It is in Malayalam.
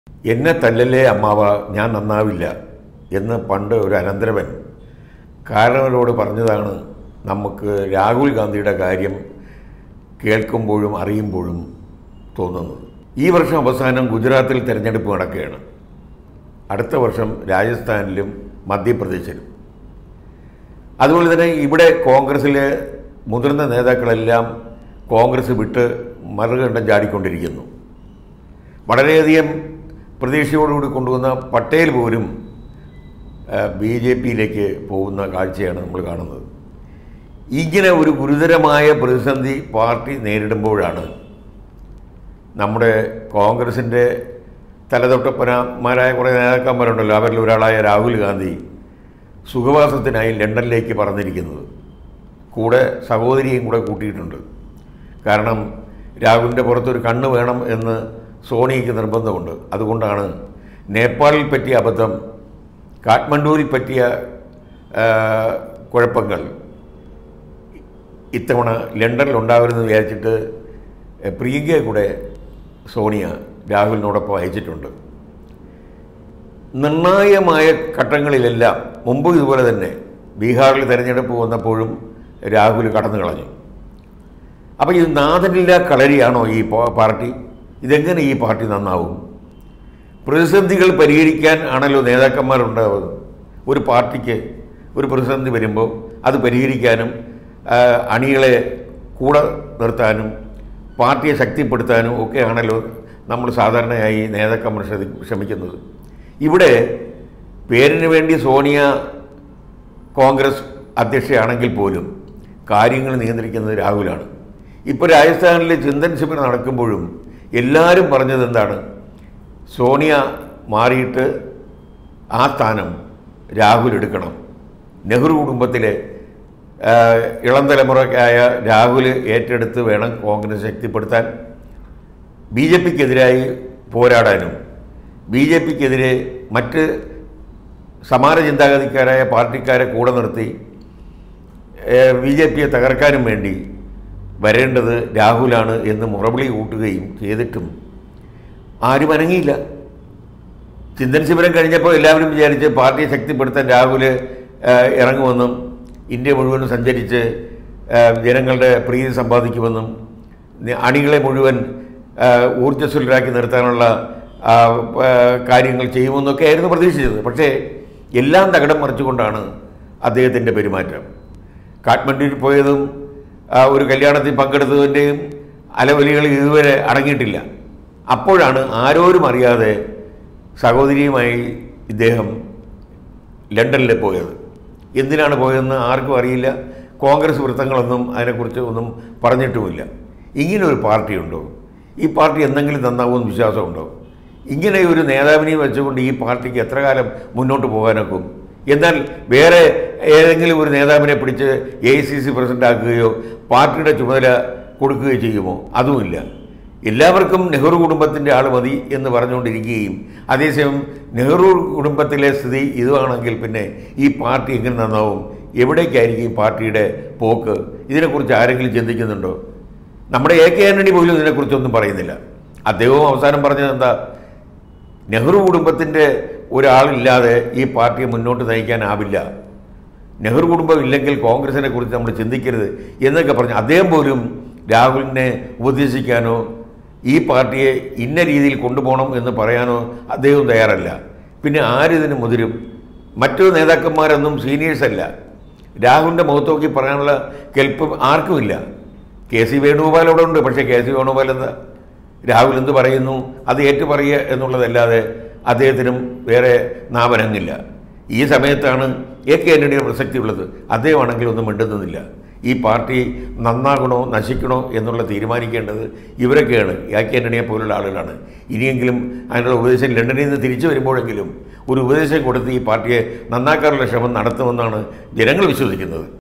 എന്നെ തല്ലല്ലേ അമ്മാവ ഞാൻ നന്നാവില്ല എന്ന് പണ്ട് ഒരു അനന്തരവൻ കാരണവരോട് പറഞ്ഞതാണ് നമുക്ക് രാഹുൽ ഗാന്ധിയുടെ കാര്യം കേൾക്കുമ്പോഴും അറിയുമ്പോഴും തോന്നുന്നത് ഈ വർഷം അവസാനം ഗുജറാത്തിൽ തിരഞ്ഞെടുപ്പ് നടക്കുകയാണ് അടുത്ത വർഷം രാജസ്ഥാനിലും മധ്യപ്രദേശിലും അതുപോലെ തന്നെ ഇവിടെ കോൺഗ്രസ്സിലെ മുതിർന്ന നേതാക്കളെല്ലാം കോൺഗ്രസ് വിട്ട് മറുകണ്ഠം ചാടിക്കൊണ്ടിരിക്കുന്നു വളരെയധികം പ്രതീക്ഷയോടുകൂടി കൊണ്ടുവന്ന പട്ടേൽ പോലും ബി ജെ പിയിലേക്ക് പോകുന്ന കാഴ്ചയാണ് നമ്മൾ കാണുന്നത് ഇങ്ങനെ ഒരു ഗുരുതരമായ പ്രതിസന്ധി പാർട്ടി നേരിടുമ്പോഴാണ് നമ്മുടെ കോൺഗ്രസിൻ്റെ തലതൊട്ടപ്പനമാരായ കുറേ നേതാക്കന്മാരുണ്ടല്ലോ അവരിൽ ഒരാളായ രാഹുൽ ഗാന്ധി സുഖവാസത്തിനായി ലണ്ടനിലേക്ക് പറഞ്ഞിരിക്കുന്നത് കൂടെ സഹോദരിയും കൂടെ കൂട്ടിയിട്ടുണ്ട് കാരണം രാഹുലിൻ്റെ പുറത്തൊരു കണ്ണ് വേണം എന്ന് സോണിയയ്ക്ക് നിർബന്ധമുണ്ട് അതുകൊണ്ടാണ് നേപ്പാളിൽ പറ്റിയ അബദ്ധം കാഠ്മണ്ഡുവിൽ പറ്റിയ ആ, കുഴപ്പങ്ങൾ ഇത്തവണ ലണ്ടനിൽ ഉണ്ടാവരുമെന്ന് വിചാരിച്ചിട്ട് പ്രിയങ്കയെ കൂടെ സോണിയ രാഹുലിനോടൊപ്പം അയച്ചിട്ടുണ്ട് നിർണായകമായ ഘട്ടങ്ങളിലെല്ലാം മുമ്പ് ഇതുപോലെ തന്നെ ബീഹാറിൽ തെരഞ്ഞെടുപ്പ് വന്നപ്പോഴും രാഹുൽ കടന്നു കളഞ്ഞു അപ്പോൾ ഇത് നാഥനില്ല കളരിയാണോ ഈ പോ- പാർട്ടി ഇതെങ്ങനെ ഈ പാർട്ടി നന്നാവും പ്രതിസന്ധികൾ പരിഹരിക്കാൻ ആണല്ലോ നേതാക്കന്മാരുണ്ടാവുന്നത് ഒരു പാർട്ടിക്ക് ഒരു പ്രതിസന്ധി വരുമ്പോൾ അത് പരിഹരിക്കാനും ആ, അണികളെ കൂടെ നിർത്താനും പാർട്ടിയെ ശക്തിപ്പെടുത്താനും ഒക്കെ ആണല്ലോ നമ്മൾ സാധാരണയായി നേതാക്കന്മാർ ശ്രദ്ധി- ശ്രമിക്കുന്നത് ഇവിടെ പേരിന് വേണ്ടി സോണിയ കോൺഗ്രസ് അധ്യക്ഷയാണെങ്കിൽ പോലും കാര്യങ്ങൾ നിയന്ത്രിക്കുന്നത് രാഹുലാണ് ഇപ്പോൾ രാജസ്ഥാനിലെ ചിന്തൻ ശിബിർ നടക്കുമ്പോഴും എല്ലാവരും പറഞ്ഞത് എന്താണ് സോണിയ മാറിയിട്ട് ആ സ്ഥാനം രാഹുൽ എടുക്കണം നെഹ്റു കുടുംബത്തിലെ ആ, ഇളം തലമുറക്കായ രാഹുൽ ഏറ്റെടുത്ത് വേണം കോൺഗ്രസ് ശക്തിപ്പെടുത്താൻ ബി ജെ പിക്കെതിരായി പോരാടാനും ബി ജെ പിക്കെതിരെ മറ്റ് സമാന ചിന്താഗതിക്കാരായ പാർട്ടിക്കാരെ കൂടെ നിർത്തി ബി ജെ പിയെ തകർക്കാനും വേണ്ടി വരേണ്ടത് രാഹുലാണ് എന്ന് മുറവിളി കൂട്ടുകയും ചെയ്തിട്ടും ആരും അനങ്ങിയില്ല ചിന്തൻ ശിബിരം കഴിഞ്ഞപ്പോൾ എല്ലാവരും വിചാരിച്ച് പാർട്ടിയെ ശക്തിപ്പെടുത്താൻ രാഹുൽ ഇറങ്ങുമെന്നും ഇന്ത്യ മുഴുവൻ സഞ്ചരിച്ച് ആ, ജനങ്ങളുടെ പ്രീതി സമ്പാദിക്കുമെന്നും നി- അണികളെ മുഴുവൻ ആ, ഊർജ്ജസ്വലരാക്കി നിർത്താനുള്ള ആ, ആ, കാര്യങ്ങൾ ചെയ്യുമെന്നൊക്കെ ആയിരുന്നു പ്രതീക്ഷിച്ചത് പക്ഷേ എല്ലാം തകിടം മറിച്ചുകൊണ്ടാണ് അദ്ദേഹത്തിൻ്റെ പെരുമാറ്റം കാഠ്മണ്ഡുവിൽ പോയതും ആ, ഒരു കല്യാണത്തിൽ പങ്കെടുത്തതിൻ്റെയും അലവലികൾ ഇതുവരെ അടങ്ങിയിട്ടില്ല അപ്പോഴാണ് ആരോരും അറിയാതെ സഹോദരിയുമായി ഇദ്ദേഹം ലണ്ടനിൽ പോയത് എന്തിനാണ് പോയതെന്ന് ആർക്കും അറിയില്ല കോൺഗ്രസ് വൃത്തങ്ങളൊന്നും അതിനെക്കുറിച്ച് ഒന്നും പറഞ്ഞിട്ടുമില്ല ഇങ്ങനെ ഒരു പാർട്ടിയുണ്ടോ ഈ പാർട്ടി എന്തെങ്കിലും നന്നാവുമെന്ന് വിശ്വാസമുണ്ടോ ഇങ്ങനെ ഒരു നേതാവിനെ വെച്ചുകൊണ്ട് ഈ പാർട്ടിക്ക് എത്ര കാലം മുന്നോട്ട് പോകാനൊക്കും എന്നാൽ വേറെ ഏതെങ്കിലും ഒരു നേതാവിനെ പിടിച്ച് A I C C president ആക്കുകയോ പാർട്ടിയുടെ ചുമതല കൊടുക്കുകയോ ചെയ്യുമോ അതുമില്ല എല്ലാവർക്കും നെഹ്റു കുടുംബത്തിൻ്റെ ആൾ മതി എന്ന് പറഞ്ഞുകൊണ്ടിരിക്കുകയും അതേസമയം നെഹ്റു കുടുംബത്തിലെ സ്ഥിതി ഇതാണെങ്കിൽ പിന്നെ ഈ പാർട്ടി എങ്ങനെ നന്നാവും എവിടേക്കായിരിക്കും ഈ പാർട്ടിയുടെ പോക്ക് ഇതിനെക്കുറിച്ച് ആരെങ്കിലും ചിന്തിക്കുന്നുണ്ടോ നമ്മുടെ എ കെ ആന്റണി പോലും ഇതിനെക്കുറിച്ചൊന്നും പറയുന്നില്ല അദ്ദേഹവും അവസാനം പറഞ്ഞത് എന്താ നെഹ്റു കുടുംബത്തിൻ്റെ ഒരാളില്ലാതെ ഈ പാർട്ടിയെ മുന്നോട്ട് നയിക്കാനാവില്ല നെഹ്റു കുടുംബം ഇല്ലെങ്കിൽ കോൺഗ്രസിനെ കുറിച്ച് നമ്മൾ ചിന്തിക്കരുത് എന്നൊക്കെ പറഞ്ഞു അദ്ദേഹം പോലും രാഹുലിനെ ഉപദേശിക്കാനോ ഈ പാർട്ടിയെ ഇന്ന രീതിയിൽ കൊണ്ടുപോകണം എന്ന് പറയാനോ അദ്ദേഹം തയ്യാറല്ല പിന്നെ ആരിതിന് മുതിരും മറ്റു നേതാക്കന്മാരൊന്നും സീനിയേഴ്സ് അല്ല രാഹുലിൻ്റെ മുഖത്ത് നോക്കി പറയാനുള്ള കെൽപ്പ് ആർക്കുമില്ല കെ സി വേണുഗോപാൽ അവിടെ ഉണ്ട് പക്ഷേ കെ സി വേണുഗോപാൽ എന്താ രാഹുൽ എന്ത് പറയുന്നു അത് ഏറ്റു പറയുക എന്നുള്ളതല്ലാതെ അദ്ദേഹത്തിനും വേറെ നാമനങ്ങില്ല ഈ സമയത്താണ് എ കെ ആൻ്റണിയുടെ പ്രസക്തി ഉള്ളത് അദ്ദേഹമാണെങ്കിൽ ഒന്നും മിണ്ടുന്നില്ല ഈ പാർട്ടി നന്നാകണോ നശിക്കണോ എന്നുള്ള തീരുമാനിക്കേണ്ടത് ഇവരൊക്കെയാണ് എ കെ ആൻ്റണിയെ പോലുള്ള ആളുകളാണ് ഇനിയെങ്കിലും അതിനുള്ള ഉപദേശം ലണ്ടനിൽ നിന്ന് തിരിച്ചു വരുമ്പോഴെങ്കിലും ഒരു ഉപദേശം കൊടുത്ത് ഈ പാർട്ടിയെ നന്നാക്കാനുള്ള ശ്രമം നടത്തുമെന്നാണ് ജനങ്ങൾ വിശ്വസിക്കുന്നത്